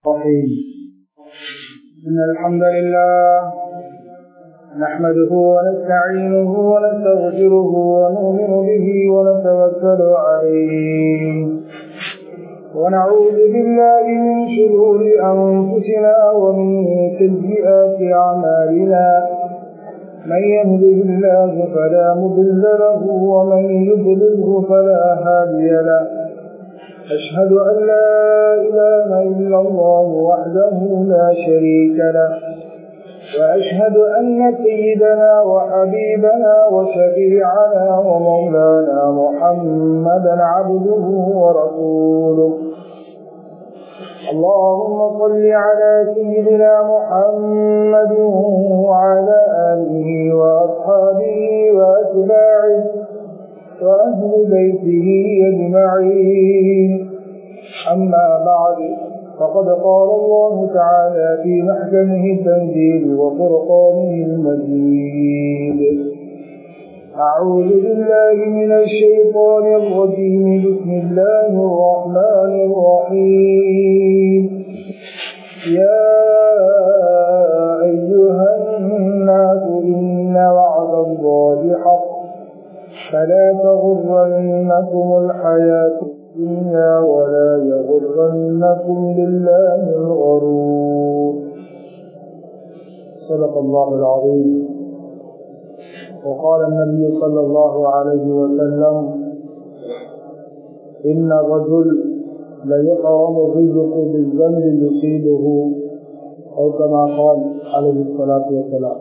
الرحيم إن الحمد لله نحمده ونستعينه ونستغفره ونؤمن به ونتوكل عليه ونعوذ بالله من شرور أنفسنا ومن سيئات أعمالنا من يهده الله فلا مضل له ومن يضلله فلا هادي له أشهد أن لا إله إلا الله وحده لا شريك له وأشهد أن سيدنا وحبيبنا وشفيعنا ومولانا محمدا عبده ورسوله اللهم صل على سيدنا محمد وعلى آله وأصحابه وأتباعه وأهل بيته أجمعين أما بعد فقد قال الله تعالى في محكمه التنزيل وفرقانه المجيد أعوذ بالله من الشيطان الرجيم بسم الله الرحمن الرحيم يا أيها الناس إن وعد الله حق فلا تغرنكم الحياة الدنيا ولا يغرنكم بالله الغرور صدق الله العظيم وقال النبي صلى الله عليه وسلم إن الرجل ليقرم الرزق بالذنب يصيبه أو كما قال عليه الصلاة والسلام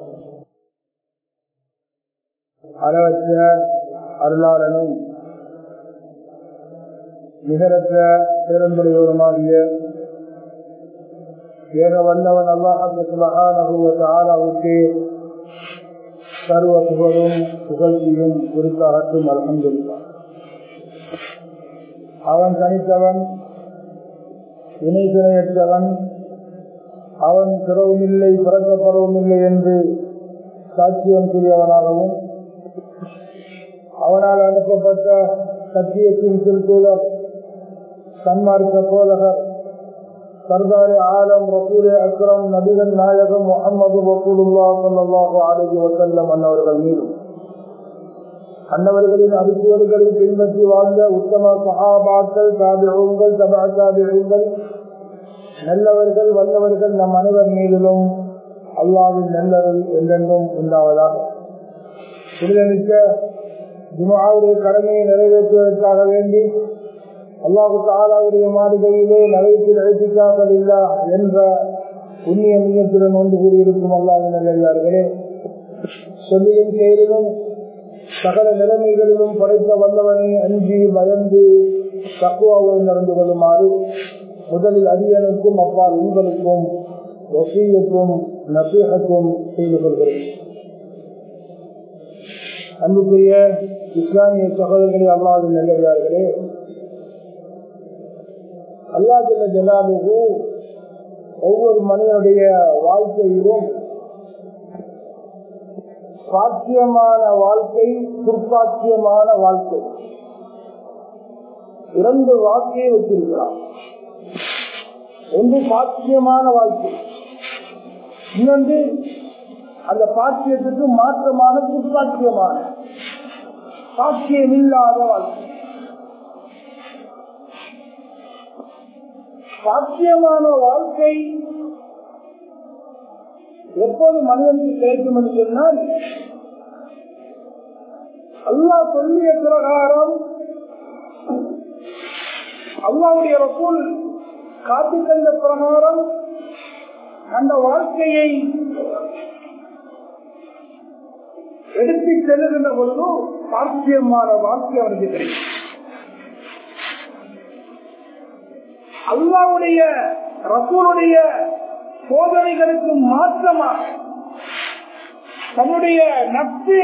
அளவற்ற அருளாளனும் நிகரற்ற பேரன்புடையவருமாகிய ஏக வல்லவன் அல்லாஹாவுக்கு சர்வ புகழும் புகழ்ச்சியும் குறித்தாகட்டும் அலமதுல்லான் அவன் தனித்தவன் இணை துணையற்றவன் அவன் பிறவும் இல்லை பிறக்கப்படவும் இல்லை என்று சாட்சியம் கூறியவனாகவும் அவனால் அனுப்பப்பட்ட சத்தியத்தின் திருத்தூதர் சன்மார்க்க போதகர் சர்தாரி ஆலம் ரசூலே அக்ரம் நபிகள் நாயகம் முகமது ரசூலுல்லா சல்லாஹு அலஹி வசல்லம் அன்னவர்கள் மீது அன்னவர்களின் அறிவியல்களை பின்பற்றி வாழ்ந்த உத்தம சகாபாக்கள் தாபிகள் தபா தாபிகள் நல்லவர்கள் வல்லவர்கள் நம் அனைவர் மீதிலும் அல்லாவின் நல்லவர்கள் என்றென்றும் உண்டாவதாக புனிதமிக்க ஜுமாவுடைய கடமையை நிறைவேற்றுவதற்காக வேண்டி அல்லாஹு தாலாவுடைய மாளிகையிலே நகைத்தில் அழைப்பிக்காமல் இல்லா என்ற புண்ணிய மீயத்துடன் ஒன்று கூறியிருக்கும் அல்லாவின் நல்லே சொல்லியும் செயலிலும் சகல நிலைமைகளிலும் படைத்த வல்லவனை அஞ்சி பயந்து தக்குவாவோடு நடந்து கொள்ளுமாறு முதலில் அரியனுக்கும் அப்பால் உங்களுக்கும் வசீயத்தும் நசீகத்தும் செய்து கொள்கிறேன் அன்புக்குரிய இஸ்லாமிய சகோதரர்களே அல்லாவின் நல்லடியார்களே அல்லா ஜல்ல ஜலாலுகு ஒவ்வொரு மனிதனுடைய வாழ்க்கையிலும் சாத்தியமான வாழ்க்கை துர்ப்பாக்கியமான வாழ்க்கை இரண்டு வாழ்க்கையை வச்சிருக்கிறார் ஒன்று பாக்கியமான வாழ்க்கை இன்னொன்று அந்த பாக்கியத்துக்கு மாற்றமான துர்ப்பாக்கியமான சாக்கியம் இல்லாத வாழ்க்கை சாத்தியமான வாழ்க்கை எப்போது மனிதனுக்கு கிடைக்கும் என்று சொன்னால் அல்லா சொல்லிய பிரகாரம் அல்லாவுடைய ரசூல் காத்து தந்த பிரகாரம் அந்த வாழ்க்கையை எடுத்து செல்லுகின்ற பொழுது சாத்தியமான வாழ்க்கை அவனுக்கு கிடைக்கும் அல்லாவுடைய ரசூலுடைய சோதனைகளுக்கு மாற்றமாக தன்னுடைய நட்பு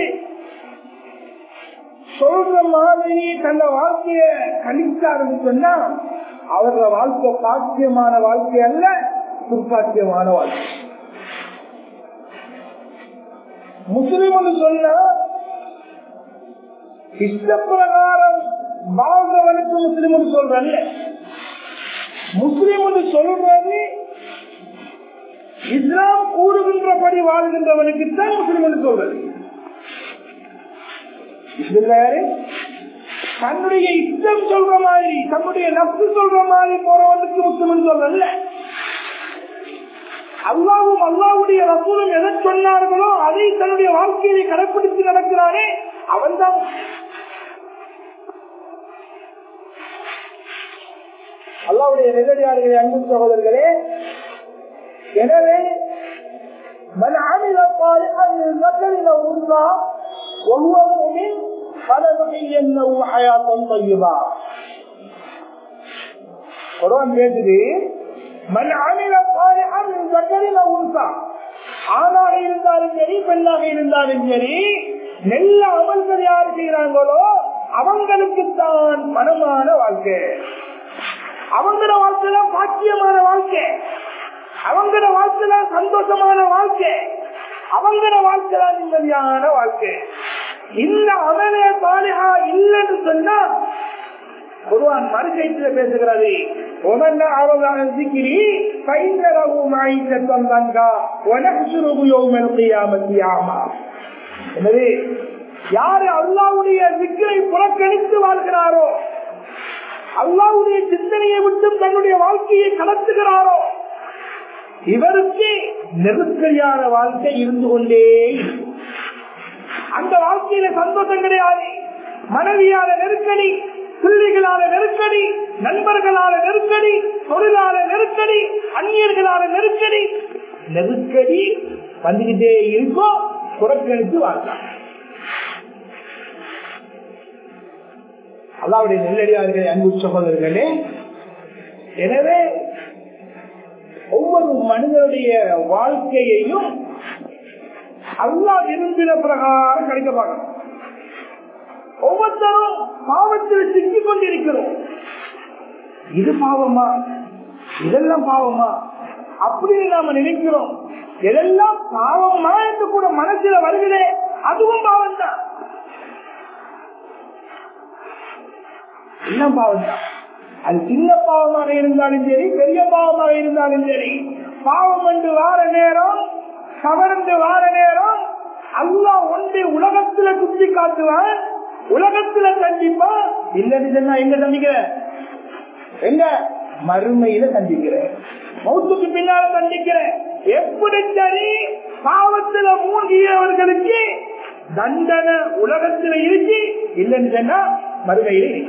சொல்ற மாதிரி தந்த வாழ்க்கைய கணிச்சாருன்னு சொன்னா அவர்கள வாழ்க்கை பாக்கியமான வாழ்க்கை அல்ல துர்ப்பாக்கியமான வாழ்க்கை முஸ்லிம் சொன்னா இஷ்ட பிரகாரம் வாழ்ந்தவனுக்கு முஸ்லிம் சொல்றல்ல முஸ்லிம் சொல்றது இஸ்லாம் கூறுகின்றபடி வாழ்கின்றவனுக்கு தான் முஸ்லிம் என்று சொல்வது இதுல யாரு தன்னுடைய இஷ்டம் சொல்ற மாதிரி தன்னுடைய நப்சு சொல்ற மாதிரி போறவனுக்கு முஸ்லிம் சொல்றல்ல அல்லாவும் அல்லாவுடைய ரசூலும் எதை சொன்னார்களோ அதை தன்னுடைய வாழ்க்கையை கடைப்பிடித்து நடக்கிறானே அவன்தான் அல்லாவுடைய நெருடியாளர்களே அன்பு சகோதரர்களே எனவே من عمل صالحا من ذكر او انثى وهو مؤمن فلنحيينه حياه طيبه குர்ஆன் பேசுது மன் அமில சாலிஹன் மின் ذكرin او انثى ஆணாக இருந்தாலும் சரி பெண்ணாக இருந்தாலும் சரி நல்ல அமல்கள் யார் செய்யறாங்களோ அவங்களுக்குத்தான் மனமான வாழ்க்கை அவங்கள வாழ்க்கையில பாக்கியமான வாழ்க்கை அவங்கள வாழ்க்கையில சந்தோஷமான வாழ்க்கை அவங்கள வாழ்க்கையில நிம்மதியான வாழ்க்கை இந்த அமலே சாலிஹா இல்லைன்னு சொன்னா குருவான் மறுகைத்துல பேசுகிறது உமன்ன அவதான சிக்கிரி பைந்தரவு மாய்ந்த தந்தங்கா உனகுசுருகு யோமல் கியாமத்தி ஆமா எனவே யாரு அல்லாவுடைய சிக்கரை புறக்கணித்து வாழ்கிறாரோ அல்லாவுடைய சிந்தனையை விட்டு தன்னுடைய வாழ்க்கையை கடத்துகிறாரோ இவருக்கு நெருக்கடியான வாழ்க்கை இருந்து கொண்டே அந்த வாழ்க்கையில சந்தோஷம் கிடையாது மனைவியால நெருக்கடி பிள்ளைகளால நெருக்கடி நண்பர்களால நெருக்கடி தொழிலாள நெருக்கடி அந்நியர்களால நெருக்கடி நெருக்கடி வந்துகிட்டே இருக்கும் புறக்கணித்து வாழ்க்கலாம் அல்லாவுடைய நெல்லடியார்களே அன்பு சகோதரர்களே எனவே ஒவ்வொரு மனிதனுடைய வாழ்க்கையையும் அல்லா விரும்பின பிரகாரம் கிடைக்க பார்க்கணும் ஒவ்வொருத்தரும் பாவத்தில் சிக்கிக் கொண்டிருக்கிறோம் இது பாவமா இதெல்லாம் பாவமா அப்படின்னு நாம நினைக்கிறோம் எதெல்லாம் பாவமா என்று கூட மனசுல வருகிறே அதுவும் பாவம் தான் எல்லாம் பாவம் தான் அது சின்ன பாவமாக இருந்தாலும் சரி பெரிய பாவமாக இருந்தாலும் சரி பாவம் என்று வார நேரம் கவர்ந்து வார நேரம் அல்லா ஒன்றை உலகத்துல குத்தி காட்டுவான் உலகத்துல சந்திப்பா இல்லன்னு சொன்னா எங்க சந்திக்கிற எங்க மறுமையில சந்திக்கிறேன் மௌத்துக்கு பின்னால சந்திக்கிறேன் எப்படி சரி பாவத்துல மூழ்கியவர்களுக்கு தண்டனை உலகத்துல இருக்கு இல்லைன்னு சொன்னா மறுமையில இருக்கு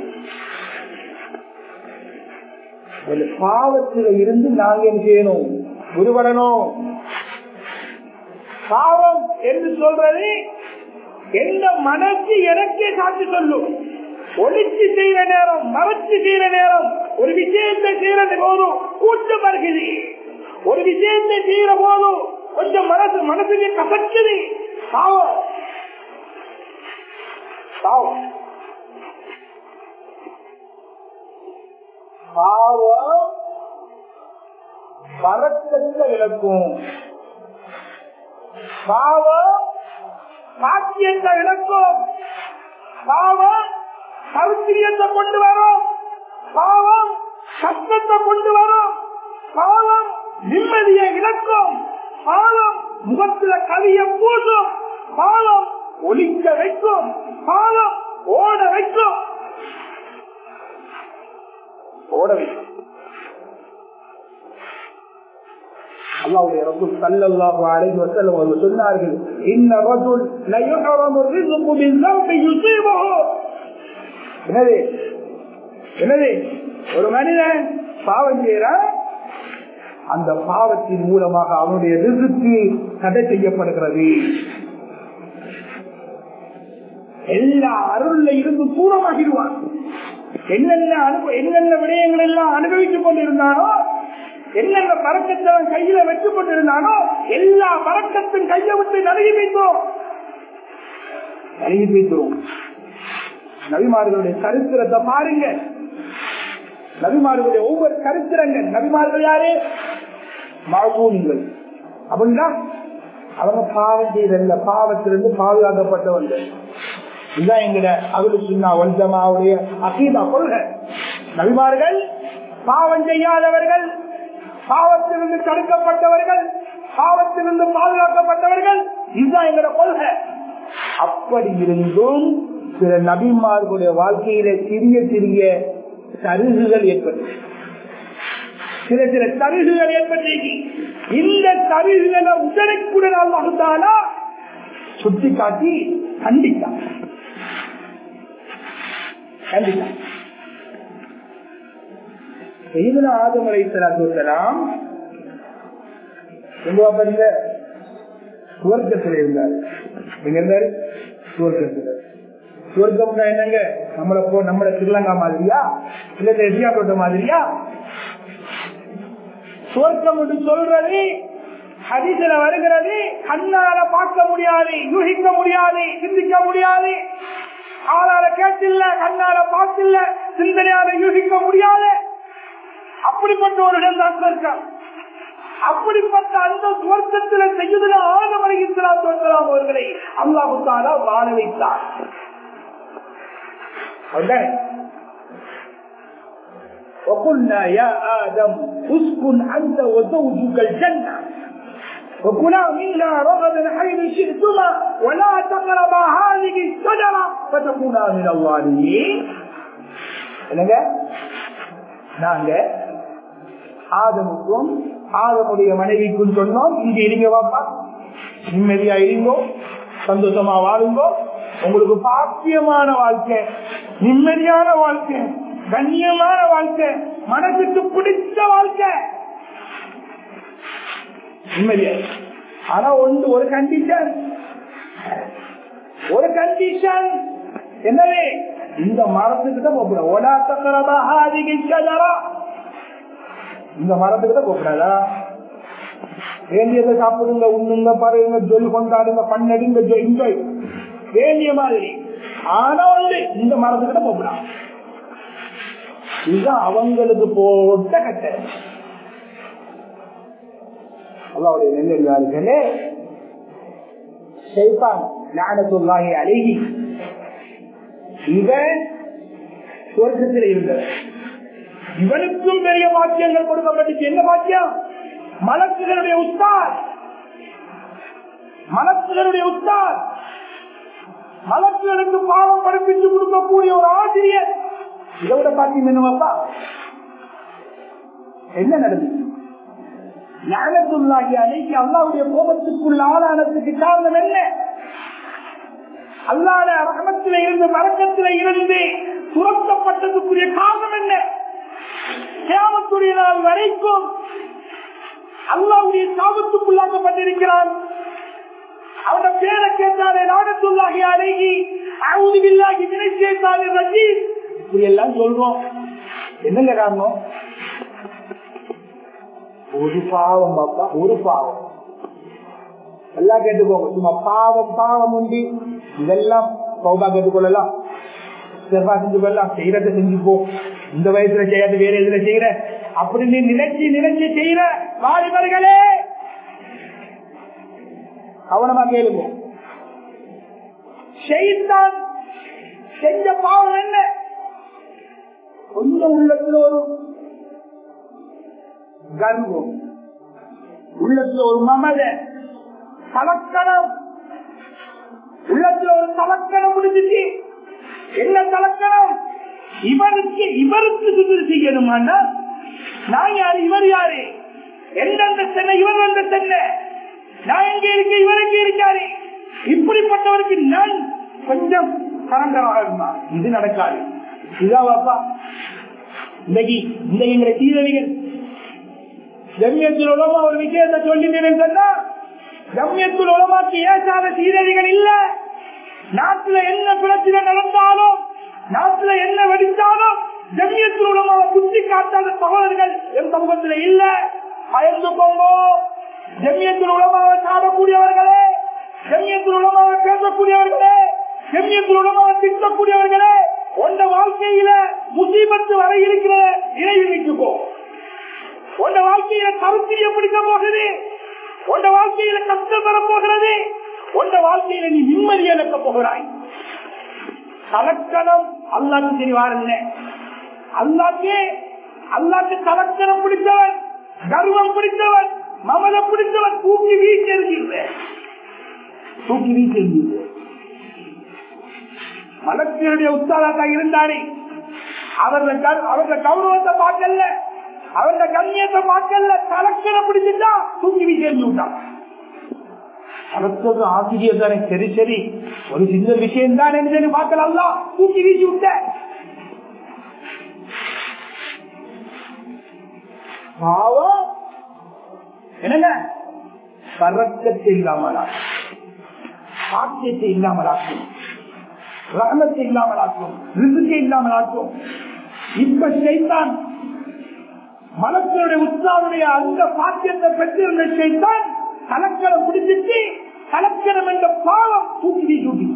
பாவத்தில இருந்து நாங்க என்ன செய்யணும் விடுபடணும் பாவம் என்று சொல்றது எந்த மனசு எனக்கே காட்டி சொல்லும் ஒளிச்சு செய்யற நேரம் மறைச்சு செய்யற நேரம் ஒரு விஷயத்தை செய்யற போதும் கூட்டம் வருகிறது ஒரு விஷயத்தை செய்யற போதும் கொஞ்சம் மனசு மனசுக்கு கசக்குது பாவம் பாவம் பாவம் பறக்கத்தை இழக்கும் பாவம் பாக்கியத்தை இழக்கும் பாவம் சௌத்திரியத்தை கொண்டு வரும் பாவம் கஷ்டத்தை கொண்டு வரும் பாவம் நிம்மதியை இழக்கும் பாவம் முகத்துல கவிய பூசும் பாவம் ஒலிக்க வைக்கும் பாவம் ஓட வைக்கும் ஓட வைக்கும் அல்லாவுடைய ரப்பு சல்லல்லாஹு அலைஹி வஸல்லம் அவர்கள் சொன்னார்கள் இன்ன ரஜுல் ல யுஹரமு ரிஸ்கு மின் ذنب يصيبه என்னது என்னது ஒரு மனிதன் பாவம் செய்யறான் அந்த பாவத்தின் மூலமாக அவனுடைய ரிசுக்கு தடை செய்யப்படுகிறது எல்லா அருள்ல இருந்து தூரமாகிடுவான் என்னென்ன அனுபவ என்னென்ன விடயங்கள் எல்லாம் அனுபவித்துக் கொண்டிருந்தானோ என்னென்ன பறக்கத்தை அவன் கையில வச்சு கொண்டிருந்தானோ எல்லா பறக்கத்தின் கையை விட்டு நழுகி வைத்தோம் நழுகி வைத்தோம் நபிமார்களுடைய சரித்திரத்தை பாருங்க நபிமார்களுடைய ஒவ்வொரு சரித்திரங்கள் நபிமார்கள் யாரு மாகூன்கள் அப்படின்னா அவங்க பாவம் செய்தல்ல பாவத்திலிருந்து பாதுகாக்கப்பட்டவர்கள் இதுதான் எங்கட அகுலு சுண்ணா வல்ஜமாவுடைய அகீதா கொள்கை நபிமார்கள் பாவம் செய்யாதவர்கள் பாவத்திலிருந்து தடுக்கப்பட்டவர்கள் பாவத்திலிருந்து பாதுகாக்கப்பட்டவர்கள் இதுதான் எங்களோட கொள்கை அப்படி இருந்தும் சில நபிமார்களுடைய வாழ்க்கையில சிறிய சிறிய சருகுகள் ஏற்பட்டு சில சில தருகுகள் ஏற்பட்டு இந்த தருகுகளை உடனுக்குடன் அல்லாஹாலா சுட்டி காட்டி கண்டித்தான் கண்டித்தான் செய்தன ஆதமலை சலாத்துலாம் எங்க சுவர்க்கத்தில் இருந்தார் எங்க இருந்தாரு சுவர்க்கத்தில் சுவர்க்கம் என்னங்க நம்மள போ நம்மள திருலங்கா மாதிரியா இல்ல எதியா தோட்ட மாதிரியா சுவர்க்கம் என்று சொல்றது ஹரிசில வருகிறது கண்ணால பார்க்க முடியாது யூகிக்க முடியாது சிந்திக்க முடியாது ஆளால கேட்டில்ல கண்ணால பார்த்தில்ல சிந்தனையால யூகிக்க முடியாது அப்படிப்பட்ட ஒரு இடம் தான் சுவர்க்கம் அப்படிப்பட்ட அந்த சுவர்க்கத்தில் செய்யுதல ஆதமலை இஸ்லாம் தோன்றலாம் அவர்களை அல்லாஹுத்தாலா வாழ வைத்தார் وقلنا يا آدم اسكن أنت وزوجك الجنة وكلا منها رغدا حيث شئتما ولا تقربا هذه الشجرة فتكونا من الظالمين என்னங்க நாங்க ஆதமுக்கும் ஆதமுடைய மனைவிக்கும் சொன்னோம் இங்க இருங்க வாப்பா நிம்மதியா இருங்கோ சந்தோஷமா வாழுங்கோ உங்களுக்கு பாக்கியமான வாழ்க்கை நிம்மதியான வாழ்க்கை கண்ணியமான வாழ்க்கை மனசுக்கு பிடிச்ச வாழ்க்கை நிம்மதியா ஆனா ஒன்று ஒரு கண்டிஷன் ஒரு கண்டிஷன் என்னவே இந்த மரத்துக்கிட்ட போகக்கூடாது ஒடா தக்கரதா இந்த மரத்துக்கிட்ட போகக்கூடாதா வேண்டியதை சாப்பிடுங்க உண்ணுங்க பருங்க ஜொல் கொண்டாடுங்க பண்ணடுங்க என்ஜாய் வேண்டிய மாதிரி ஆனா வந்து இந்த மரத்துக்கிட்ட போகக்கூடாது இதுதான் அவங்களுக்கு போட்ட கட்டை அல்லாவுடைய நெல்லார்களே ஷைத்தான் ஞானத்துள்ளாகி அழகி இவன் சுவர்க்கத்தில் இருந்தவர் இவனுக்கும் பெரிய பாக்கியங்கள் கொடுக்கப்பட்டுச்சு என்ன பாக்கியம் மலக்குகளுடைய உஸ்தாத் மலக்குகளுடைய உஸ்தாத் மலக்குகளுக்கு பாவம் படிப்பிச்சு கொடுக்கக்கூடிய ஒரு ஆசிரியர் இதை விட பாக்கியம் என்னவாப்பா என்ன நடந்தது ஞானத்துள்ளாகி அன்னைக்கு அல்லாவுடைய கோபத்துக்குள்ள ஆளானதுக்கு காரணம் என்ன அல்லாத ரகமத்தில இருந்து மறக்கத்தில இருந்து துரத்தப்பட்டதுக்குரிய காரணம் என்ன கேமத்துடைய நாள் வரைக்கும் அல்லாவுடைய சாபத்துக்குள்ளாக்கப்பட்டிருக்கிறான் அவன பேரை கேட்டாலே நாடத்துள்ளாகி அழகி அவுதில்லாகி நினைச்சேத்தாலே ரஜீத் இப்படி எல்லாம் சொல்றோம் என்னங்க காரணம் ஒரு பாவம் பாப்பா ஒரு பாவம் எல்லாம் கேட்டுக்கோங்க சும்மா பாவம் பாவம் உண்டு இதெல்லாம் சௌபா கேட்டுக்கொள்ளலாம் செவ்வா செஞ்சு கொள்ளலாம் செய்யறத செஞ்சுப்போ இந்த வயசுல செய்யாது வேற எதுல செய்யற அப்படின்னு நினைச்சு நினைச்சு செய்யற வாலிபர்களே கவனமா கேளுங்க செய்தான் செஞ்ச பாவம் என்ன கொஞ்சம் உள்ளத்துல ஒரு கர்வம் உள்ளத்துல ஒரு மமத தலக்கணம் உள்ளத்துல ஒரு தலக்கணம் முடிஞ்சிச்சு என்ன தலக்கணம் இவருக்கு இவருக்கு சுதிர் செய்யணுமானா நான் யாரு இவர் யாரு எந்தெந்த சென்னை இவர் வந்த சென்னை நான் எங்க இருக்க இவர் எங்க இருக்காரு இப்படிப்பட்டவருக்கு நான் கொஞ்சம் கரண்டராக இது நடக்காது இதான் பாப்பா இன்னைக்கு இந்த எங்களை சீரழிகள் ஜம்யத்தில் உலமா ஒரு விஷயத்தை சொல்லிட்டேன்னு சொன்னா ஜம்யத்தில் உலமாக்கு ஏசாத சீரழிகள் இல்ல நாட்டுல என்ன பிரச்சனை நடந்தாலும் நாட்டுல என்ன வெடித்தாலும் ஜம்யத்தில் உலமாவை குத்தி காட்டாத சகோதரர்கள் என் சமூகத்தில் இல்ல பயந்து போங்கோ ஜம்யத்தில் உலமாவை சாடக்கூடியவர்களே ஜம்யத்தில் உலமாவை பேசக்கூடியவர்களே ஜம்யத்தில் உலமாவை திட்டக்கூடியவர்களே உண்ட வாழ்க்கையில முசீபத்து வர இருக்கிற இறைவி நிற்குப்போ உண்ட வாழ்க்கையில கருத்திரிய பிடிக்க போகுது உண்ட வாழ்க்கையில கஷ்டம் வர போகிறது உண்ட வாழ்க்கையில நீ நிம்மதி இழக்க போகிறாய் கலக்கணம் அல்லாக்கு தெரிவாருங்க அல்லாக்கு அல்லாக்கு கலக்கணம் பிடித்தவன் கர்வம் பிடித்தவன் மமத பிடிச்சவன் தூக்கி வீச்சு எறிஞ்சிருவேன் தூக்கி வீச்சு எறிஞ்சிருவேன் மலத்தினுடைய உத்தாரத்தா இருந்தாரு அவருடைய அவருடைய கௌரவத்தை பார்க்கல அவருடைய கண்ணியத்தை பார்க்கல கலக்கணை பிடிச்சிட்டா தூக்கி வீசி எறிஞ்சு விட்டான் அடுத்தது ஆசிரியர் தானே சரி சரி ஒரு சின்ன விஷயம் தான் என்று பார்க்கலாம் தூக்கி வீசி விட்ட பாவம் என்னங்க பறக்கத்தை இல்லாமலாக்கும் சாத்தியத்தை இல்லாமலாக்கும் ரகமத்தை இல்லாமலாக்கும் ரிசுக்கை இல்லாமலாக்கும் இப்ப செய்தான் மலத்தினுடைய உற்சாவுடைய அந்த பாக்கியத்தை பெற்றிருந்த செய்தான் கலக்கரை பிடிச்சிட்டு கலக்கரம் என்ற பாவம் தூக்கி வீசி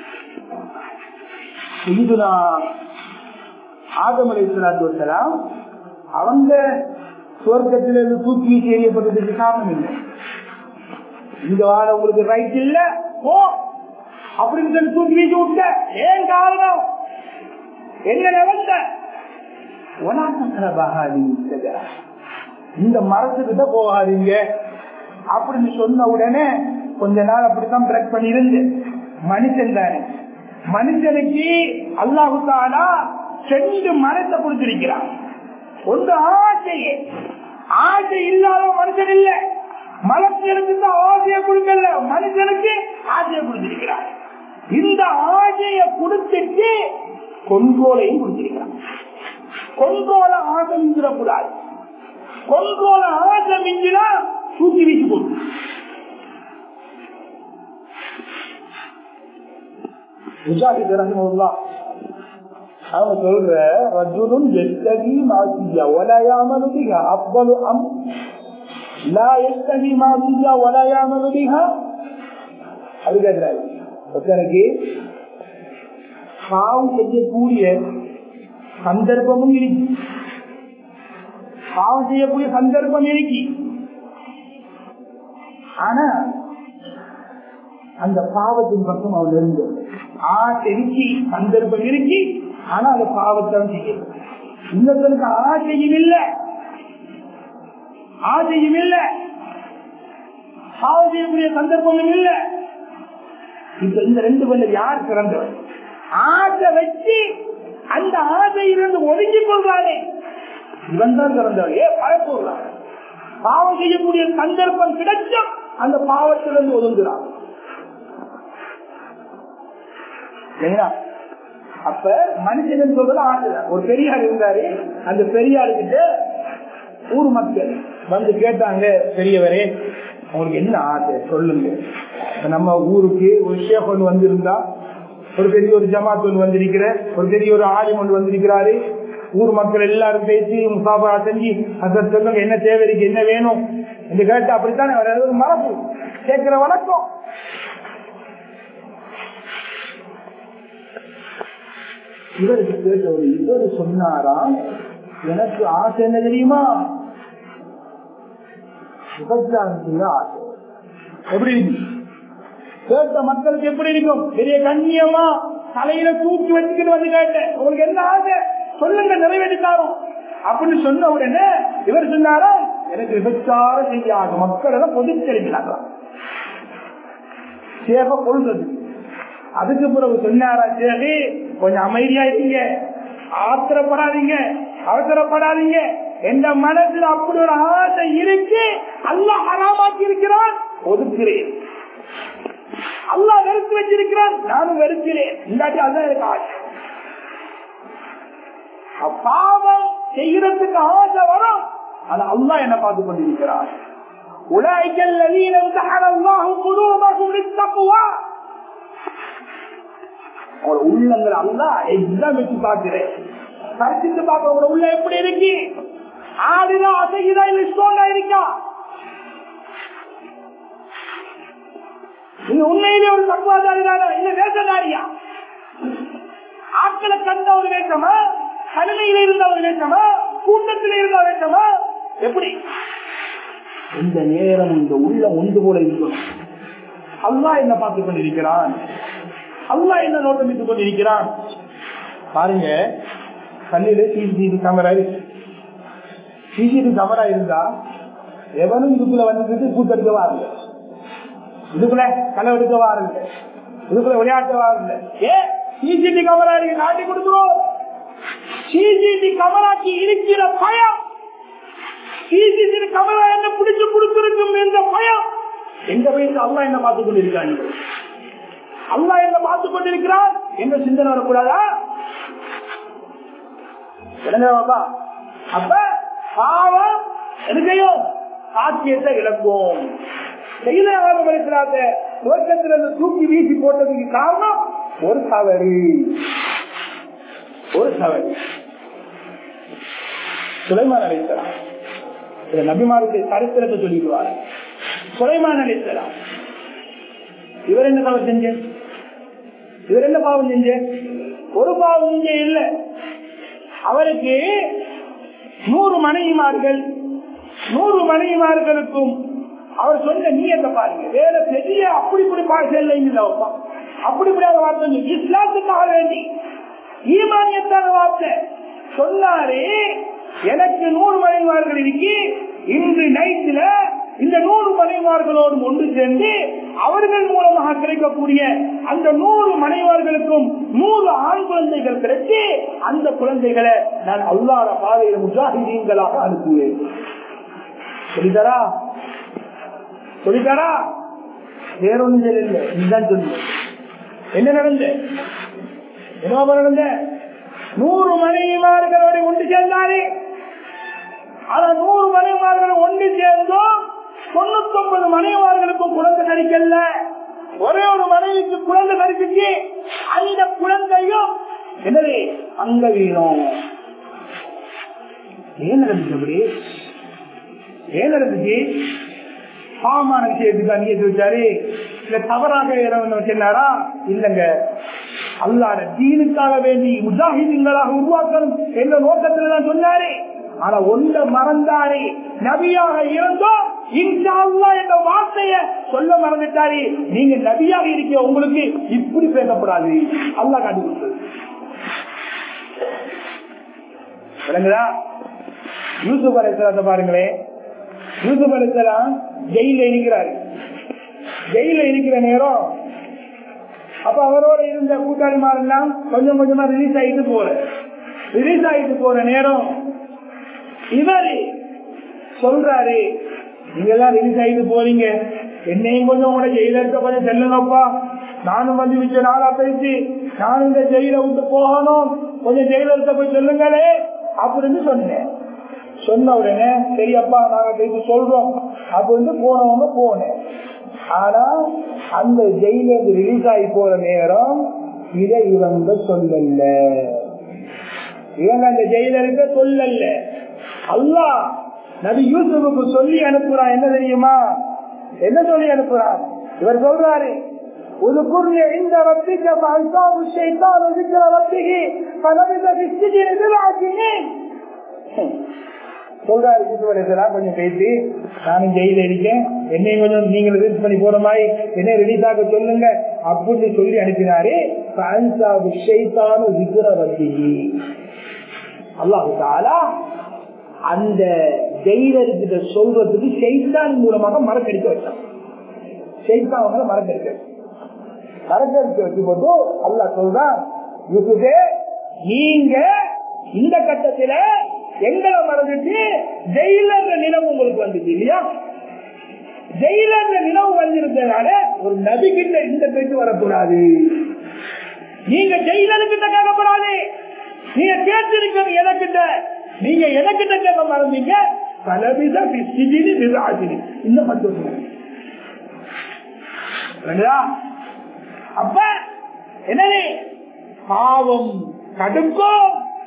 இதுனா ஆதமலை சொல்லாம் அவங்க சுவர்க்கத்திலிருந்து தூக்கி வீசி எறியப்பட்டதுக்கு காரணம் இல்லை இந்த வாரம் உங்களுக்கு ரைட் இல்ல போ அப்படின்னு சொல்லி தூக்கி வீசி விட்ட ஏன் காரணம் என்ன நடந்த இந்த மரத்துக்கிட்ட போகாதீங்க அப்படின்னு சொன்ன உடனே கொஞ்ச நாள் அப்படித்தான் பிரேக் பண்ணி இருந்து மனுஷன் தானே மனுஷனுக்கு அல்லாஹு தாலா ரெண்டு மரத்தை கொடுத்திருக்கிறான் ஒன்று ஆசையே ஆசை இல்லாத மனுஷன் இல்ல மலத்திற்கு தான் ஆசையை கொடுக்கல மனுஷனுக்கு ஆசையை கொடுத்திருக்கிறார் இந்த ஆசையை கொடுத்துட்டு கொண்டோலையும் கொடுத்திருக்கிறான் கொண்டோல ஆசை மிஞ்சிடக்கூடாது கொண்டோல ஆசை மிஞ்சினா தூக்கி வீசி போடும் முஜாஹித் ரஹிமஹுல்லாஹ் அவங்க சொல்ற ரஜுலும் எத்தகி மாசியா ஒலையாமனு பிகா அவ்வளவு அம் லா எத்தகி மாசியா ஒலையாமனு பிகா அது கேட்கிறாரு ஒருத்தனுக்கு பாவம் செய்யக்கூடிய சந்தர்ப்பமும் இருக்கு பாவம் செய்யக்கூடிய சந்தர்ப்பம் இருக்கு ஆனா அந்த பாவத்தின் பக்கம் அவள் இருந்து ஆசை இருக்கி சந்தர்ப்பம் இருக்கி ஆனா அது பாவத்தை செய்யும் இன்னொருத்தனுக்கு ஆசையும் இல்ல ஆசையும் இல்ல பாவம் செய்யக்கூடிய சந்தர்ப்பமும் இல்ல இப்ப இந்த ரெண்டு பேர்ல யார் சிறந்தவர் ஆசை வச்சு அந்த ஆசையிலிருந்து ஒதுங்கி கொள்றானே இவன் தான் சிறந்தவர் ஏ பயப்படுறான் பாவம் செய்யக்கூடிய சந்தர்ப்பம் கிடைச்சும் அந்த பாவத்திலிருந்து ஒதுங்குறான் அப்ப மனுஷன் சொல்றது ஆண்டுதான் ஒரு பெரியார் இருந்தாரு அந்த பெரியாரு கிட்ட ஊர் மக்கள் வந்து கேட்டாங்க பெரியவரே உங்களுக்கு என்ன ஆசை சொல்லுங்க நம்ம ஊருக்கு ஒரு ஷேப் ஒன்று வந்திருந்தா ஒரு பெரிய ஒரு ஜமாத் ஒன்று வந்திருக்கிற ஒரு பெரிய ஒரு ஆலிம் ஒன்று வந்திருக்கிறாரு ஊர் மக்கள் எல்லாரும் பேசி முசாபா செஞ்சு அந்த சொல்லுங்க என்ன தேவை இருக்கு என்ன வேணும் என்று கேட்டு அப்படித்தானே ஒரு மரபு கேட்கிற வழக்கம் இவருக்கு கேட்டவர் இவர் சொன்னாராம் எனக்கு ஆசை என்ன தெரியுமா விபச்சாரத்துல ஆசை எப்படி இருக்கு கேட்ட மக்களுக்கு எப்படி இருக்கும் பெரிய கண்ணியமா தலையில தூக்கி வச்சுக்கிட்டு வந்து கேட்டேன் உங்களுக்கு என்ன ஆசை சொல்லுங்க நிறைவேற்றித்தாரோம் அப்படின்னு சொன்ன உடனே இவர் சொன்னாரா எனக்கு விபச்சாரம் செய்யாத மக்கள் எல்லாம் பொதுச்செறிக்கிறாங்களாம் சேவை கொள்றது அதுக்கு பிறகு சொன்னாரா சரி கொஞ்சம் அமைதியா இருங்க ஆத்திரப்படாதீங்க அவசரப்படாதீங்க எந்த மனசுல அப்படி ஒரு ஆசை இருக்கு அல்ல ஹராமாக்கி இருக்கிறான் ஒதுக்கிறேன் அல்லா வெறுத்து வச்சிருக்கிறான் நானும் வெறுக்கிறேன் இல்லாட்டி அதான் எனக்கு ஆசை பாவம் செய்யறதுக்கு ஆசை வரும் அது அல்லா என்ன பார்த்து கொண்டிருக்கிறார் உலகில் ஒரு உள்ளங்கள் அல்ல எக்ஸாம் வச்சு பார்க்கிறேன் பரிசித்து பார்க்க உங்களோட உள்ள எப்படி இருக்கு ஆடுதா அசைக்குதா இல்ல ஸ்ட்ராங்கா இருக்கா நீங்க உண்மையிலே ஒரு தக்குவாதாரிதானா இல்ல வேஷதாரியா ஆட்களை கண்ட ஒரு வேஷமா கடுமையில இருந்த ஒரு வேஷமா கூட்டத்தில் இருந்த வேஷமா எப்படி இந்த நேரம் இந்த உள்ளம் ஒன்று போல இருக்கணும் அல்லா என்ன பார்த்து கொண்டிருக்கிறான் அல்லா என்ன நோட்டமிட்டுக் கொண்டிருக்கிறான் பாருங்க கண்ணில சிசிடிவி கேமரா இருக்கு சிசிடிவி கேமரா இருந்தா எவனும் இதுக்குள்ள வந்துட்டு கூத்தடிக்க வாருங்க இதுக்குள்ள களை எடுக்க வாருங்க இதுக்குள்ள விளையாட்ட வாருங்க ஏ சிசிடி கமரா நீங்க காட்டி கொடுக்கிறோம் சிசிடி கமராக்கு இருக்கிற பயம் சிசிடி கமரா என்ன பிடிச்சு கொடுத்திருக்கும் என்ற பயம் எங்க வயசு அல்லா என்ன பார்த்து கொண்டிருக்காங்க அல்லா என்ன பார்த்து கொண்டிருக்கிறார் என்ற சிந்தனை வரக்கூடாதா விளங்குறவாப்பா? அப்ப பாவம் எதுக்கையும் சாத்தியத்தை இழக்கும் செய்தாத துவக்கத்திலிருந்து தூக்கி வீசி போட்டதுக்கு காரணம் ஒரு தவறு ஒரு தவறு சுலைமான் அழைத்தலாம் சில நபிமாருக்கு சரித்திரத்தை சொல்லிடுவார் சுலைமான் அழைத்தலாம் இவர் என்ன தவறு செஞ்ச இவர் என்ன பாவம் செஞ்ச ஒரு பாவம் செஞ்ச இல்லை அவருக்கு நூறு மனைவிமார்கள் நூறு மனைவிமார்களுக்கும் அவர் சொன்ன நீயத்தை பாருங்க வேற பெரிய அப்படி இப்படி பாஷை இல்லைங்க அப்படி இப்படியாக வார்த்தை இல்லை. இஸ்லாத்துக்காக வேண்டி ஈமானியத்தான வார்த்தை சொன்னாரு எனக்கு நூறு மனைவிமார்கள் இருக்கு இன்று நைட்ல இந்த நூறு மனைவிமார்களோடு ஒன்று சேர்ந்து அவர்கள் மூலமாக கிடைக்கக்கூடிய அந்த நூறு மனைவார்களுக்கும் நூறு ஆண் குழந்தைகள் கிடைத்து அந்த குழந்தைகளை நான் அல்லாத பாதையில் முஜாஹிதீன்களாக அனுப்புவேன் சொல்லித்தரா சொல்லித்தரா வேறொன்னு இல்லை இதுதான் சொல்லு என்ன நடந்த என்ன நடந்த நூறு மனைவிமார்களோடு ஒன்று சேர்ந்தாரே ஆனா நூறு மனைவிமார்கள் ஒன்று சேர்ந்தோம் தொண்ணூத்தி ஒன்பது மனைவிமார்களுக்கும் குழந்தை கிடைக்கல ஒரே ஒரு மனைவிக்கு குழந்தை கிடைச்சிச்சு அந்த குழந்தையும் என்னது அங்க வீணும் ஏன் நடந்துச்சு அப்படி ஏன் நடந்துச்சு பாவமான விஷயத்துக்கு அங்கேயே வச்சாரு இல்ல தவறாக இறந்து சொன்னாரா இல்லங்க அல்லாத தீனுக்காக வேண்டி முஜாஹிதீன்களாக உருவாக்கணும் என்ற நோக்கத்தில் தான் சொன்னாரு ஆனா ஒன்ற மறந்தாரு நபியாக இருந்தோம் இன்ஷா அல்லாஹ் என்ற வார்த்தைய சொல்ல மறந்துட்டாரு நீங்க நபியாக இருக்க உங்களுக்கு இப்படி பேசப்படாது அல்லாஹ் காட்டி கொடுத்தது விளங்குதா யூசுப் அலைசலாத்த பாருங்களேன் யூசுப் அலைசலாம் ஜெயில இருக்கிறாரு ஜெயில இருக்கிற நேரம் அப்ப அவரோட இருந்த கூட்டாளிமார் எல்லாம் கொஞ்சம் கொஞ்சமா ரிலீஸ் ஆகிட்டு போற ரிலீஸ் ஆகிட்டு போற நேரம் இவரு சொல்றாரு நீங்க எல்லாம் ரிலீஸ் ஆகிட்டு போறீங்க என்னையும் கொஞ்சம் உங்களோட ஜெயில இருக்க கொஞ்சம் செல்லுங்கப்பா நானும் வந்து மிச்ச நாளா பேசி நானும் இந்த ஜெயில விட்டு போகணும் கொஞ்சம் ஜெயில இருக்க போய் சொல்லுங்களே அப்படின்னு சொன்னேன் சொன்ன உடனே சரியப்பா நாங்க பேசி சொல்றோம் அப்படின்னு போனவங்க போனேன் ஆனா அந்த ஜெயில இருந்து ரிலீஸ் ஆகி போற நேரம் இதை இவங்க சொல்லல இவங்க அந்த ஜெயிலருக்கு சொல்லல அல்லா நபி யூசுஃபுக்கு சொல்லி அனுப்புறான் என்ன தெரியுமா என்ன சொல்லி அனுப்புறான் இவர் சொல்றாரு اذكرني عند ربك فأنساه الشيطان ذكر ربه فلبث في السجن بضع سنين சொல்றாரு யூசுஃப் கொஞ்சம் பேசி நானும் ஜெயில இருக்கேன் என்னையும் கொஞ்சம் நீங்க ரிலீஸ் பண்ணி போற மாதிரி என்ன ரிலீஸ் ஆக சொல்லுங்க அப்படின்னு சொல்லி அனுப்பினாரு அல்லாஹு தாலா அந்த ஜெயிலர்கிட்ட சொல்றதுக்கு செய்தான் மூலமாக மரக்கடிக்க வச்சான் செய்தான் அவங்கள மரக்கடிக்க மரக்கடிக்க வச்சு போட்டு அல்லாஹ் சொல்றான் யூசுஃபே நீங்க இந்த கட்டத்துல எங்களை மறந்துட்டு ஜெயிலர் நினைவு உங்களுக்கு வந்துச்சு இல்லையா ஜெயிலர் நினைவு வந்திருந்ததுனால ஒரு நபி கிட்ட இந்த பேச்சு வரக்கூடாது நீங்க ஜெயிலருக்கிட்ட கேட்கப்படாது நீங்க கேட்டிருக்கிறது எனக்கிட்ட நீங்க எனக்கிட்ட கேட்க மறந்தீங்க பலவித சிதினி விராஜினி இந்த மட்டும் அப்ப என்னது பாவம் கடுக்கும்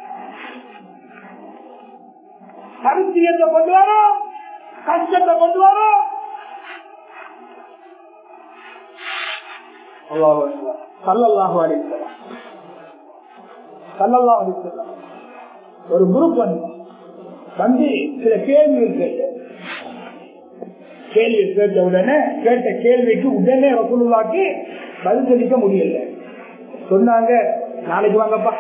கருத்தியத்தை கொண்டு வரும் கஷ்டத்தை கொண்டு வரும் ஒரு குரூப் வந்து வந்து சில கேள்விகள் கேட்ட கேள்வி கேட்ட உடனே கேட்ட கேள்விக்கு உடனே ரசூலுல்லாக்கு பதிலளிக்க முடியல சொன்னாங்க நாளைக்கு வாங்கப்பா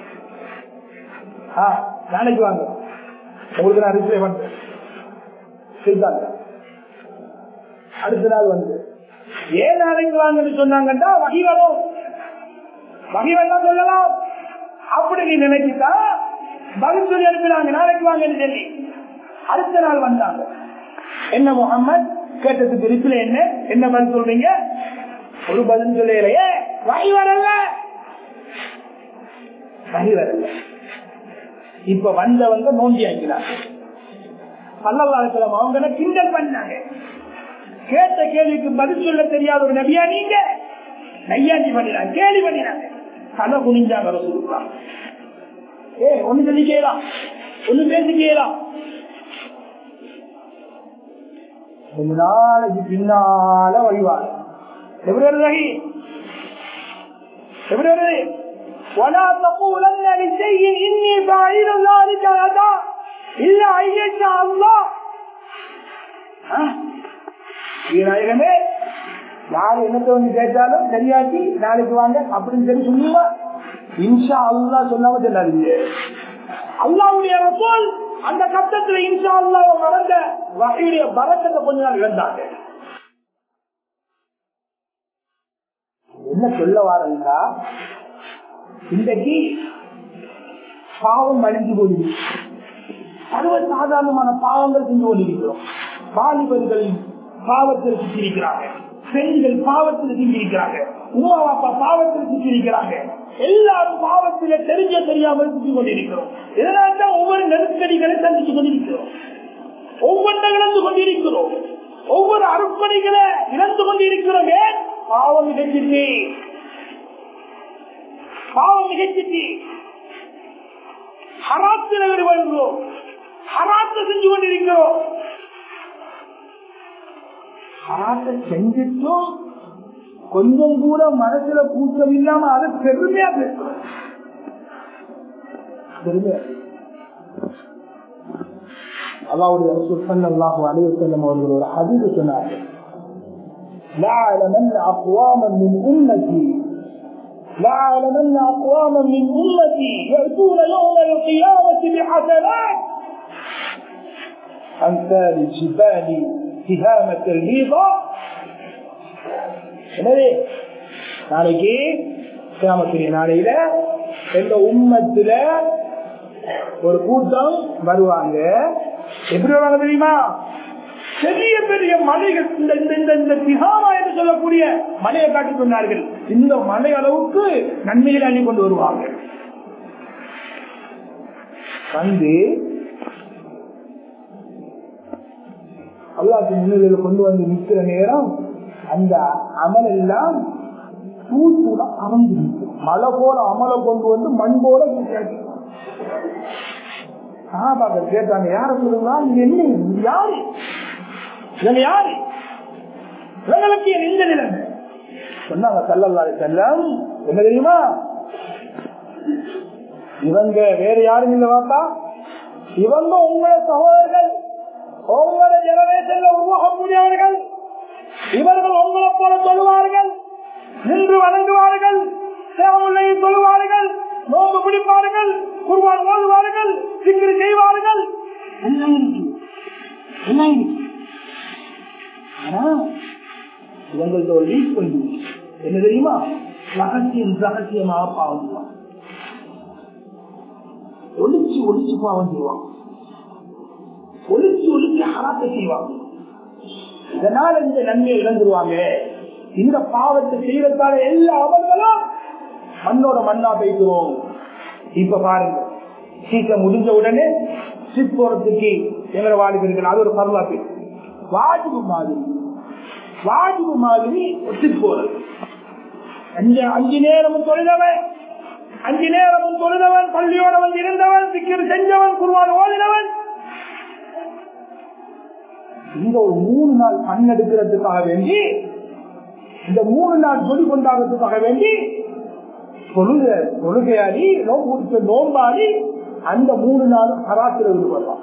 நாளைக்கு வாங்க உங்களுக்கு நான் ரிப்ளை பண்றேன் செய்தாங்க அடுத்த நாள் வந்து ஏன் நாளைக்கு வாங்கன்னு சொன்னாங்கன்னா வகி வரும் வகி வேணா சொல்லலாம் அப்படி நீ நினைச்சுட்டா பதில் சொல்லி அனுப்பினாங்க நாளைக்கு வாங்கன்னு சொல்லி அடுத்த நாள் வந்தாங்க என்ன முகம்மது கேட்டதுக்கு ரிப்ளை என்ன என்ன பதில் சொல்றீங்க ஒரு பதில் சொல்லலையே வகி வரல வகி வரல இப்ப வந்தவங்க நோண்டி ஆக்கிறாங்க பல்லவாரத்துல அவங்க கிண்டல் பண்ணாங்க கேட்ட கேள்விக்கு பதில் சொல்ல தெரியாத ஒரு நபியா நீங்க நையாண்டி பண்ணினாங்க கேள்வி பண்ணினாங்க தலை குனிஞ்சாங்க ரசூலுல்லா ஏ ஒண்ணு சொல்லி கேலாம் ஒண்ணு பேசி கேலாம் கொஞ்ச நாளைக்கு பின்னால வழிவாங்க எப்படி வருது எப்படி வருது ولا تقولن لشيء اني فاعل ذلك غدا الا ان يشاء الله நாயகமே யார் என்னத்தை வந்து கேட்டாலும் சரியாக்கி நாளைக்கு வாங்க அப்படின்னு சொல்லி சும்மா இன்ஷா அல்லா சொல்லாம சொல்லாதீங்க அல்லாவுடைய ரசோல் அந்த கட்டத்துல இன்ஷா அல்லாவை மறந்த வகையுடைய பறக்கத்தை கொஞ்ச நாள் இழந்தாங்க என்ன சொல்ல வாரா இன்றைக்கு பாவம் அழிஞ்சு போயிருக்கு சர்வ சாதாரணமான பாவங்கள் செஞ்சு கொண்டிருக்கிறோம் வாலிபர்கள் பாவத்தில் சுற்றிருக்கிறாங்க பெண்கள் பாவத்தில் சுற்றிருக்கிறாங்க உமா அப்பா பாவத்தில் சுற்றிருக்கிறாங்க எல்லாரும் பாவத்தில தெரிஞ்ச தெரியாமல் சுற்றி கொண்டிருக்கிறோம் இதனால் தான் ஒவ்வொரு நெருக்கடிகளை சந்திச்சு கொண்டிருக்கிறோம் ஒவ்வொன்றை இழந்து கொண்டிருக்கிறோம் ஒவ்வொரு அறுப்பணிகளை இழந்து கொண்டிருக்கிறோம் ஏன் பாவம் நிகழ்ச்சிட்டு பாவம் நிகழ்ச்சிட்டு ஹராத்தில் ஈடுபடுகிறோம் ஹராத்தை செஞ்சு கொண்டிருக்கிறோம் ஹராத்தை செஞ்சிட்டும் கொஞ்சம் கூட மனசுல கூச்சம் இல்லாம அதை பெருமையா பேசுறோம் பெருமையா அல்லாவுடைய சுல்தான் அலைவசல்லம் அவர்கள் ஒரு ஹதீது சொன்னார்கள் لعلمن أقواما من أمتي لعلمن أقواما من أمتي يأتون يوم القيامة بحسنات أمثال الجبال تهامة البيضاء எனவே நாளைக்கு கிராமத்துடைய நாளையில எங்க உம்மத்துல ஒரு கூட்டம் வருவாங்க எப்படி வருவாங்க தெரியுமா பெரிய பெரிய மலைகள் இந்த இந்த இந்த இந்த திகாமா என்று சொல்லக்கூடிய மலையை காட்டி சொன்னார்கள் இந்த மலை அளவுக்கு நன்மைகளை அள்ளி கொண்டு வருவாங்க வந்து அல்லாத்து முன்னிலையில் கொண்டு வந்து நிற்கிற நேரம் அந்த அமல் எல்லாம் தூள் கூட அமர்ந்து மழை போல அமலை கொண்டு வந்து மண் போல சாபாக்கள் கேட்டாங்க யார சொல்லுங்க இது என்ன இது யாரு இவங்க யாரு இவங்களுக்கு எந்த நிலைமை சொன்னாங்க சல்லல்லாரு செல்லம் என்ன தெரியுமா இவங்க வேற யாரும் இல்ல வாப்பா இவங்க உங்களோட சகோதரர்கள் உங்களோட ஜெனரேஷன்ல உருவாகக்கூடியவர்கள் இவர்கள் உங்களை போல சொல்லுவார்கள் நின்று வணங்குவார்கள் சேவலையை சொல்லுவார்கள் நோம்பு பிடிப்பார்கள் குருவான் ஓதுவார்கள் சிக்கிரி செய்வார்கள் என்ன இருக்கு என்ன இருக்கு ஆனா இவங்கள்ட்ட ஒரு லீக் பண்ணி என்ன தெரியுமா ரகசியம் ரகசியமாக பாவம் செய்வான் ஒளிச்சு ஒளிச்சு பாவம் செய்வான் ஒளிச்சு ஒளிச்சு ஹராத்தை செய்வாங்க இதனால இந்த நன்மையை இழந்துருவாங்க இந்த பாவத்தை செய்யறதால எல்லா அமல்களும் மண்ணோட மண்ணா பேசுவோம் இப்ப பாருங்க சீக்கிரம் முடிஞ்ச உடனே சிப் போறதுக்கு எங்களை வாலிபர்கள் அது ஒரு பரவாயில்லை வாஜிபு மாதிரி வாஜிபு மாதிரி ஒத்து போறது அஞ்சு அஞ்சு நேரமும் தொழுதவன் அஞ்சு நேரமும் தொழுதவன் பள்ளியோட வந்து இருந்தவன் சிக்கர் செஞ்சவன் குருவான் ஓதினவன் இந்த ஒரு மூணு நாள் கண் எடுக்கிறதுக்காக வேண்டி இந்த மூணு நாள் சொல்லி கொண்டாடுறதுக்காக வேண்டி தொழுக தொழுகையாடி நோம்பு நோம்பாடி அந்த மூணு நாளும் கராத்திர வருவான்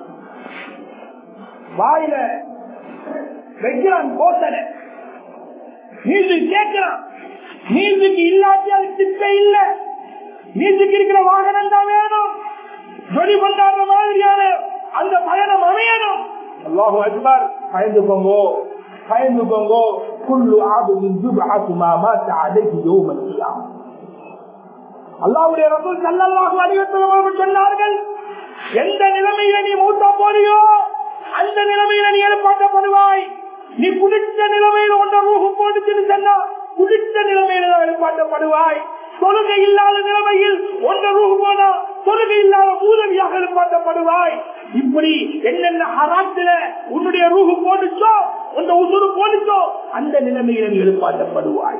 வாயில வைக்கிறான் கோத்தனை மியூசிக் கேட்கிறான் மியூசிக் இல்லாட்டி அது திட்ட இல்ல மியூசிக் இருக்கிற வாகனம் தான் வேணும் ஜொலி கொண்டாடுற மாதிரியான அந்த பயணம் அமையணும் அல்லாஹு அக்பர் பயந்து போங்கோ பயந்து போங்கோ குல்லு ஆபதின் ஜுபஹத்து மா மாத்த அலைஹி யௌமல் கியாமah அல்லாஹ்வுடைய ரசூல் ஸல்லல்லாஹு அலைஹி வஸல்லம் அவர்கள் சொன்னார்கள் எந்த நிலைமையில நீ மூத்தா போறியோ அந்த நிலைமையில நீ எழுப்பாட்டப்படுவாய் நீ குடித்த நிலைமையில ஒன்ற ரூபு போட்டுச்சுன்னு சொன்னா குடித்த நிலைமையில தான் எழுப்பாட்டப்படுவாய் தொழுகை இல்லாத நிலைமையில் ஒன்ற ரூபு போனா தொழுகை இல்லாத மூதவியாக எழுப்பாட்டப்படுவாய் இப்படி என்னென்ன ஹராத்துல உன்னுடைய ரூபு போட்டுச்சோ உந்த உசுறு போட்டுச்சோ அந்த நிலைமையில நீ எழுப்பாட்டப்படுவாய்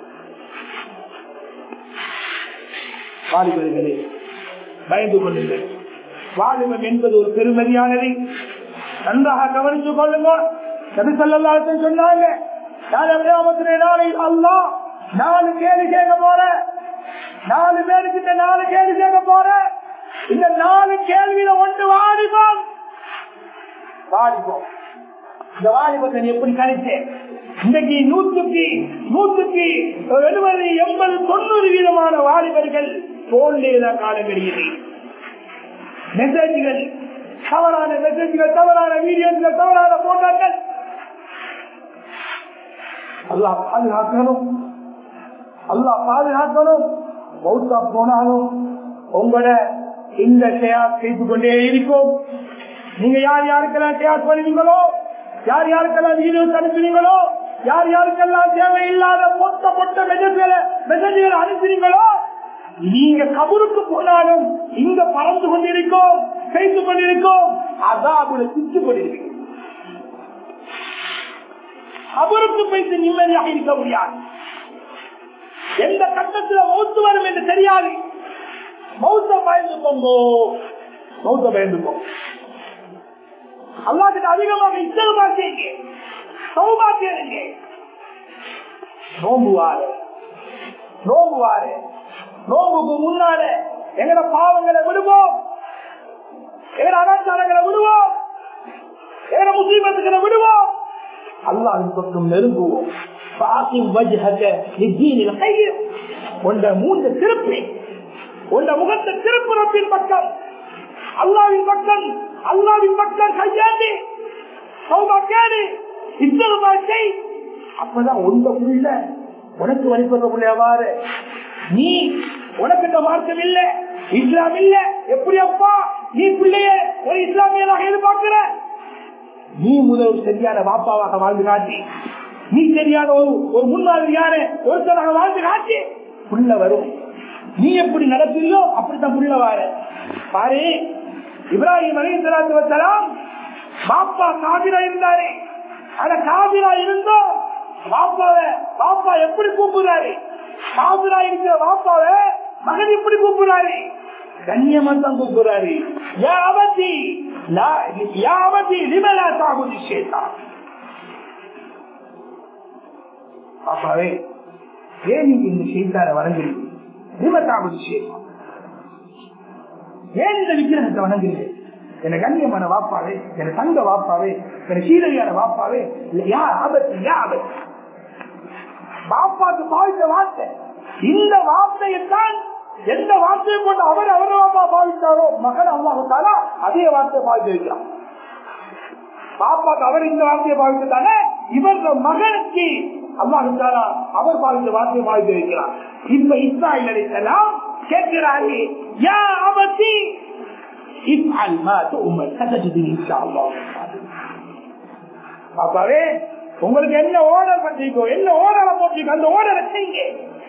வாலிபர்களே பயந்து கொள்ளுங்கள் வாலிபம் என்பது ஒரு பெருமதியானது நன்றாக கவனித்துக் கொள்ளுங்க நபி ஸல்லல்லாஹு அலைஹி வஸல்லம் சொன்னாங்க நாளை கியாமத்துடைய நாளில் அல்லாஹ் நாலு கேள்வி கேட்க போற நாலு பேருக்கு இந்த நாலு கேள்வி கேட்க போற இந்த நாலு கேள்வியில ஒன்று வாலிபம் வாலிபம் இந்த வாலிபத்தை நீ எப்படி கணிச்சேன் இன்னைக்கு நூற்றுக்கு நூற்றுக்கு எழுபது எண்பது தொண்ணூறு வீதமான வாலிபர்கள் போன்லேதான் காலம் கிடையாது மெசேஜ்கள் தவறான மெசேஜ்கள் தவறான வீடியோக்கள் தவறான போட்டோக்கள் அல்லாஹ் பாதுகாக்கணும் அல்லாஹ் பாதுகாக்கணும் பௌத்தா போனாலும் உங்களை இந்த ஷேர் செய்து கொண்டே இருக்கும் நீங்க யார் யாருக்கெல்லாம் ஷேர் பண்ணுவீங்களோ யார் யாருக்கெல்லாம் வீடியோஸ் அனுப்புவீங்களோ யார் யாருக்கெல்லாம் தேவையில்லாத மொத்த மொத்த மெசேஜ்களை மெசேஜ்களை அனுப்புறீங்களோ நீங்க கபருக்கு போனாலும் இங்க பறந்து கொண்டிருக்கோம் செய்து கொண்டிருக்கோம் அதாபுல சுற்றி கொண்டிருக்கீங்க கபருக்கு போய்த்து நிம்மதியாக இருக்க முடியாது எந்த கட்டத்தில் மௌத்து வரும் என்று தெரியாது மௌத்த பயந்து போங்கோ மௌத்த பயந்து போங்க அல்லாஹ்கிட்ட அதிகமாக இச்சலமா செய்யுங்க சௌபா செய்யுங்க நோம்புவாரு நோம்புவாரு நோம்புக்கு முன்னால எங்கட பாவங்களை விடுவோம் எங்கட அனாச்சாரங்களை விடுவோம் எங்கட முஸ்லீமத்துக்களை விடுவோம் அல்லாஹின் பக்கம் நெருங்குவோம் பாசிம் வஜ்ஹக லித்தீனில் கையம் உண்ட மூன்று திருப்பி உண்ட முகத்தை திருப்புறத்தின் பக்கம் அல்லாவின் பக்கம் அல்லாவின் பக்கம் கையாண்டி சௌபா கேடு இத்தனை செய் அப்பதான் உண்ட புள்ள உனக்கு வழிபடுற புள்ளையவாறு நீ உனக்கிட்ட மார்க்கம் இல்ல இஸ்லாம் இல்ல எப்படி அப்பா நீ பிள்ளைய ஒரு இஸ்லாமியனாக எதிர்பார்க்கிற நீ முதல் ஒரு சரியான வாப்பாவாக வாழ்ந்து காட்டி நீ சரியான ஒரு ஒரு முன்மாதிரியான ஒருத்தராக வாழ்ந்து காட்டி புள்ள வரும் நீ எப்படி நடப்பியோ அப்படித்தான் புள்ள வார பாரு இப்ராஹிம் அலி சலாத்து வசலாம் பாப்பா காபிரா இருந்தாரு ஆனா காபிரா இருந்தோம் பாப்பாவை பாப்பா எப்படி கூப்பிடுறாரு காபிரா இருக்கிற பாப்பாவை மகன் எப்படி கூப்பிடுறாரு கண்ணியமா தான் கூப்பிடுறாரு யாவதி யாவதி லிமலா தாகுதி சேதா பாப்பாவே ஏன் நீங்க இந்த செய்தார வணங்குறீங்க லிமத்தாகுதி சேதா ஏன் இந்த விக்கிரகத்தை வணங்குறீங்க என கண்ணியமான வாப்பாவே என தங்க வாப்பாவே என சீரடியான வாப்பாவே யா ஆபத்து யா ஆபத்து பாப்பாக்கு பாவித்த வார்த்தை இந்த வார்த்தையைத்தான் எந்த வார்த்தையை கொண்டு அவர் அவரவா பாவித்தாரோ மகன் அம்மாவுத்தாரா அதே வார்த்தையை பாவித்திருக்கிறார் பாப்பாக்கு அவர் இந்த வார்த்தையை பாவித்தானே இவர்கள் மகனுக்கு அம்மாவுத்தாரா அவர் பாவித்த வார்த்தையை பாவித்திருக்கிறார் இப்ப இஸ்ராயில் அளித்தலாம் கேட்கிறாரு யா அவத்தி இஃப்அல் மா துஅமர் சதஜிதுனி இன்ஷாஅல்லாஹ் பாப்பாவே உங்களுக்கு என்ன ஓர்டர் பண்ணிக்கோ என்ன ஓர்டரை போட்டிக்கோ அந்த ஓர்டரை செய்யுங்க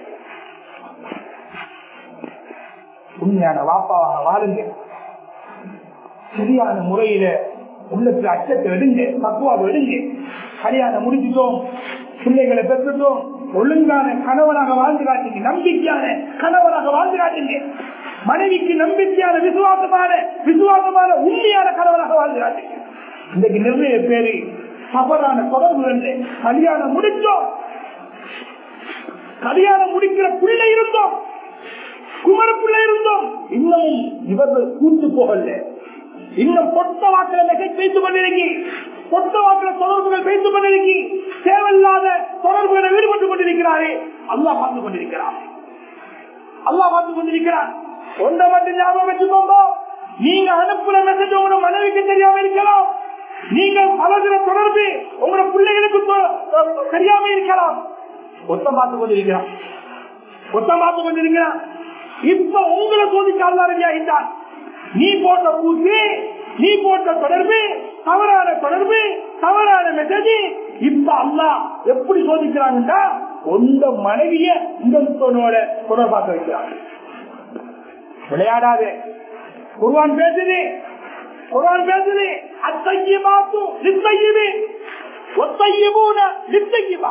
உண்மையான வாப்பாவாக வாழுங்க சரியான முறையில உள்ளத்துல அச்சத்தை எடுங்க தக்குவாவை எடுங்க கல்யாணம் முடிச்சுட்டோம் பிள்ளைகளை பெற்றுட்டோம் ஒழுங்கான கணவனாக வாழ்ந்து காட்டுங்க நம்பிக்கையான கணவனாக வாழ்ந்து காட்டுங்க மனைவிக்கு நம்பிக்கையான விசுவாசமான விசுவாசமான உண்மையான கணவனாக வாழ்ந்து காட்டுங்க இன்னைக்கு நிறைய பேரு தவறான தொடர்பு கல்யாணம் முடிச்சோம் கல்யாணம் முடிக்கிற பிள்ளை இருந்தோம் குமர பிள்ளை இருந்தோம் இன்னமும் இவர்கள் கூட்டு போகல இன்னும் பொட்ட வாக்கில மெசேஜ் பேசிக் கொண்டிருக்கி பொட்ட வாக்கில தொடர்புகள் பேசிக் கொண்டிருக்கி தேவையில்லாத தொடர்புகளை ஈடுபட்டுக் கொண்டிருக்கிறாரே அல்லா பார்த்து கொண்டிருக்கிறார் அல்லா பார்த்து கொண்டிருக்கிறார் ஒன்றை மட்டும் ஞாபகம் வச்சுக்கோங்க நீங்க அனுப்புற மெசேஜ் உங்க மனைவிக்கு தெரியாம இருக்கலாம் நீங்கள் பலகிற தொடர்பு உங்களோட பிள்ளைகளுக்கு தொ- தொ- தெரியாம இருக்கலாம் ஒத்தம் பார்த்து கொண்டிருக்கிறான் ஒத்தம் பார்த்து கொண்டிருக்கிறான் இப்ப உங்களை சோதிக்காதான் ரெடி ஆகிட்டான் நீ போட்ட கூட்டு நீ போட்ட தொடர்பு தவறான தொடர்பு தவறான மெசேஜ் இப்ப அல்லா எப்படி சோதிக்கிறாங்கன்னா உந்த மனைவிய இந்த தொடர்பாக்க வைக்கிறான் விளையாடாது குர்வான் பேசுது குர்வான் பேசுது அத்தையமாத்து நித்தையுமே ஒத்தையமூன நித்தையுமா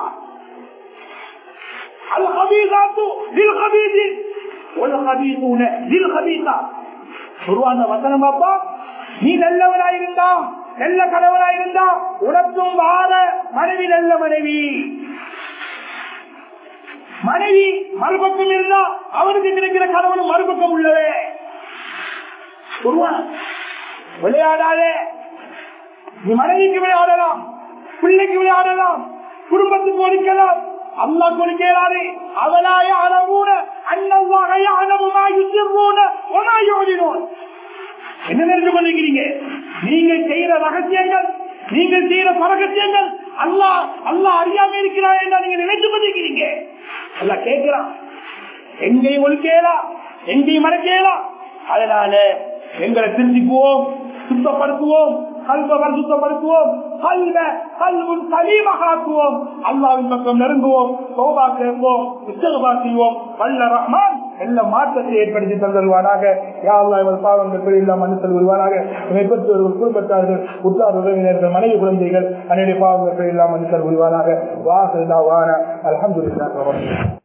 الخبيثات للخبيثين والخبيثون للخبيثات குருவான வசனம் பாப்பா நீ நல்லவனாயிருந்தா நல்ல கணவனாயிருந்தா உனக்கும் வார மனைவி நல்ல மனைவி மனைவி மறுபக்கம் இருந்தா அவனுக்கு கிடைக்கிற கணவனும் மறுபக்கம் உள்ளவே குருவான் விளையாடாதே நீ மனைவிக்கு விளையாடலாம் பிள்ளைக்கு விளையாடலாம் குடும்பத்துக்கு ஒழிக்கலாம் அல்லா கொடுக்கிறாரு அவனாய அளவூன அன்னவாகைய அளவுமா யுசிர்வோன ஒனாயோடினோன் என்ன தெரிஞ்சு கொண்டிருக்கிறீங்க நீங்கள் செய்யற ரகசியங்கள் நீங்கள் செய்யற பரகசியங்கள் அல்லா அல்லா அறியாம இருக்கிறார் என்று நீங்க நினைச்சு கொண்டிருக்கிறீங்க அல்லா கேட்கிறான் எங்கேயும் ஒழிக்கலாம் எங்கேயும் மறைக்கலாம் அதனால எங்களை திருத்திக்குவோம் சுத்தப்படுத்துவோம் கல்வ சுத்தப்படுத்துவோம் கல்வ கல்வும் சலீமகாக்குவோம் அல்லாவின் பக்கம் நெருங்குவோம் சோபா கேட்போம் உச்சகபா செய்வோம் வல்ல ரஹ்மான் எல்லா மாற்றத்தை ஏற்படுத்தி தந்தருவானாக யாழ்லா இவர் பாவங்கள் பிழையில்லா மன்னித்தல் வருவானாக இவை பெற்றோர்கள் குடும்பத்தார்கள் உற்றார் உறவினர்கள் மனைவி குழந்தைகள் அன்னைய பாவங்கள் பிழையில்லா மன்னித்தல் வருவானாக வாசல் வான அலமதுல்லா